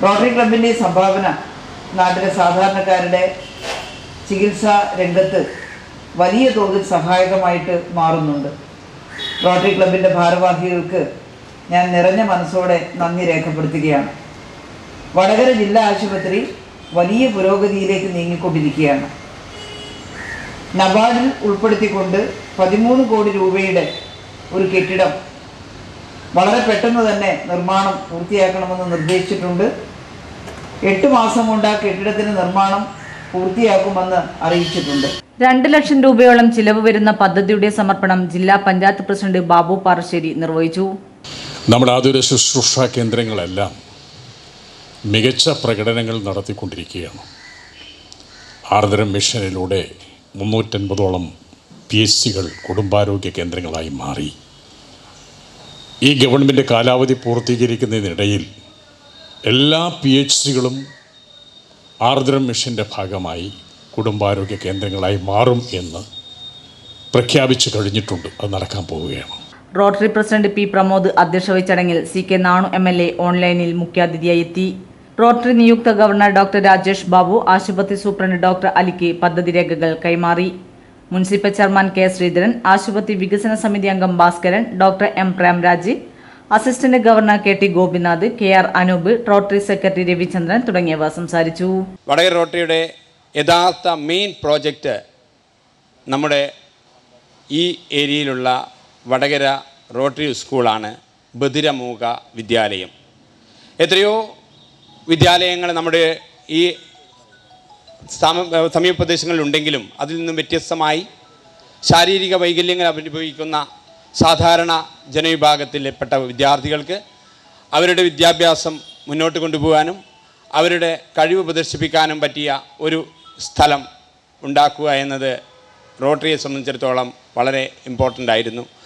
rotary ക്ലബിൻ്റെ ഈ സംഭാവന നാട്ടിലെ സാധാരണക്കാരുടെ ചികിത്സാ രംഗത്ത് വലിയ തോതിൽ സഹായകമായിട്ട് മാറുന്നുണ്ട് റോട്ടറി ക്ലബിൻ്റെ ഭാരവാഹികൾക്ക് ഞാൻ നിറഞ്ഞ മനസ്സോടെ നന്ദി രേഖപ്പെടുത്തുകയാണ് വടകര ജില്ലാ ആശുപത്രി വലിയ പുരോഗതിയിലേക്ക് നീങ്ങിക്കൊണ്ടിരിക്കുകയാണ് നബാർഡിൽ ഉൾപ്പെടുത്തിക്കൊണ്ട് പതിമൂന്ന് കോടി രൂപയുടെ ഒരു കെട്ടിടം വളരെ പെട്ടെന്ന് തന്നെ നിർമ്മാണം പൂർത്തിയാക്കണമെന്ന് നിർദ്ദേശിച്ചിട്ടുണ്ട് എട്ട് മാസം കൊണ്ട് ആ കെട്ടിടത്തിന് നിർമ്മാണം പൂർത്തിയാക്കുമെന്ന് അറിയിച്ചിട്ടുണ്ട് രണ്ട് ലക്ഷം രൂപയോളം ചിലവ് വരുന്ന പദ്ധതിയുടെ സമർപ്പണം ജില്ലാ പഞ്ചായത്ത് പ്രസിഡന്റ് ബാബു പാറശ്ശേരി നിർവഹിച്ചു നമ്മുടെ ആതുര ശുശ്രൂഷ കേന്ദ്രങ്ങളെല്ലാം മികച്ച പ്രകടനങ്ങൾ നടത്തിക്കൊണ്ടിരിക്കുകയാണ് ആർദ്രം മിഷനിലൂടെ മുന്നൂറ്റൻപതോളം പി എച്ച് സികൾ കുടുംബാരോഗ്യ കേന്ദ്രങ്ങളായി മാറി ഈ ഗവൺമെൻറ് കാലാവധി പൂർത്തീകരിക്കുന്നതിനിടയിൽ എല്ലാ പി എച്ച് സികളും ആർദ്രം മിഷൻ്റെ ഭാഗമായി കുടുംബാരോഗ്യ കേന്ദ്രങ്ങളായി മാറും എന്ന് പ്രഖ്യാപിച്ചു കഴിഞ്ഞിട്ടുണ്ട് അത് നടക്കാൻ പോവുകയാണ് റോട്ടറി പ്രസിഡന്റ് പി പ്രമോദ് അധ്യക്ഷ വഹിച്ച ചടങ്ങിൽ C K Nanu M L A ഓൺലൈനിൽ മുഖ്യാതിഥിയായി എത്തി റോട്ടറി നിയുക്ത ഗവർണർ ഡോക്ടർ രാജേഷ് ബാബു ആശുപത്രി സൂപ്രണ്ട് ഡോക്ടർ അലിക്ക് പദ്ധതി രേഖകൾ കൈമാറി മുനിസിപ്പൽ ചെയർമാൻ കെ ശ്രീധരൻ ആശുപത്രി വികസന സമിതി അംഗം Bhaskaran doctor M Premraj assistant governor K T Gopinath K R Anoop rotary secretary Ravichandran തുടങ്ങിയവർ സംസാരിച്ചു വടകര റോട്ടറിയുടെ യഥാർത്ഥ മെയിൻ പ്രോജക്റ്റ് നമ്മുടെ ഈ ഏരിയയിലുള്ള വടകര റോട്ടറി സ്കൂളാണ് ബദിരമൂക വിദ്യാലയം എത്രയോ വിദ്യാലയങ്ങൾ നമ്മുടെ ഈ സമ സമീപ പ്രദേശങ്ങളിലുണ്ടെങ്കിലും അതിൽ നിന്നും വ്യത്യസ്തമായി ശാരീരിക വൈകല്യങ്ങൾ അനുഭവിക്കുന്ന സാധാരണ ജനവിഭാഗത്തിൽപ്പെട്ട വിദ്യാർത്ഥികൾക്ക് അവരുടെ വിദ്യാഭ്യാസം മുന്നോട്ട് കൊണ്ടുപോകാനും അവരുടെ കഴിവ് പ്രദർശിപ്പിക്കാനും പറ്റിയ ഒരു സ്ഥലം ഉണ്ടാക്കുക എന്നത് റോട്ടറിയെ സംബന്ധിച്ചിടത്തോളം വളരെ ഇമ്പോർട്ടൻ്റ് ആയിരുന്നു